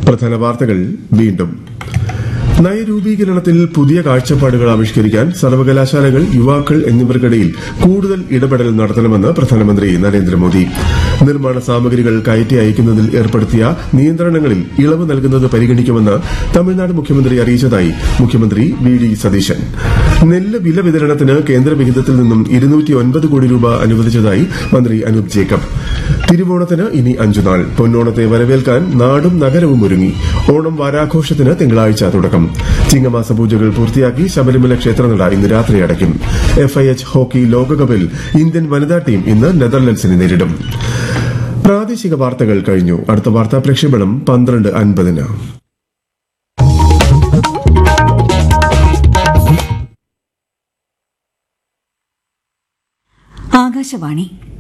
പ്രധാന വാർത്തകൾ വീണ്ടും നയരൂപീകരണത്തിൽ പുതിയ കാഴ്ചപ്പാടുകൾ ആവിഷ്കരിക്കാൻ സർവകലാശാലകൾ യുവാക്കൾ എന്നിവർക്കിടയിൽ കൂടുതൽ ഇടപെടൽ നടത്തണമെന്ന് പ്രധാനമന്ത്രി നരേന്ദ്രമോദി നിർമ്മാണ സാമഗ്രികൾ കയറ്റി അയക്കുന്നതിൽ ഏർപ്പെടുത്തിയ നിയന്ത്രണങ്ങളിൽ ഇളവ് നൽകുന്നത് പരിഗണിക്കുമെന്ന് തമിഴ്നാട് മുഖ്യമന്ത്രി അറിയിച്ചതായി മുഖ്യമന്ത്രി വി ഡി സതീശൻ നെല്ല് വില വിതരണത്തിന് കേന്ദ്ര വിഹിതത്തിൽ നിന്നും ഇരുന്നൂറ്റി ഒൻപത് കോടി രൂപ അനുവദിച്ചതായി മന്ത്രി അനൂപ് ജേക്കബ് തിരുവോണത്തിന് ഇനി അഞ്ചുനാൾ പൊന്നോണത്തെ വരവേൽക്കാൻ നാടും നഗരവും ഒരുങ്ങി ഓണം വാരാഘോഷത്തിന് തിങ്കളാഴ്ച തുടക്കം ചിങ്ങമാസ പൂജകൾ പൂർത്തിയാക്കി ശബരിമല ക്ഷേത്രനട ഇന്ന് രാത്രി അടയ്ക്കും എഫ്ഐഎച്ച് ഹോക്കി ലോകകപ്പിൽ ഇന്ത്യൻ വനിതാ ടീം ഇന്ന് നെതർലൻഡ്സിനെ നേരിടും പ്രാദേശിക വാർത്തകൾ കഴിഞ്ഞു അടുത്ത വാർത്താ പ്രക്ഷേപണം പന്ത്രണ്ട് അൻപതിന് ആകാശവാണി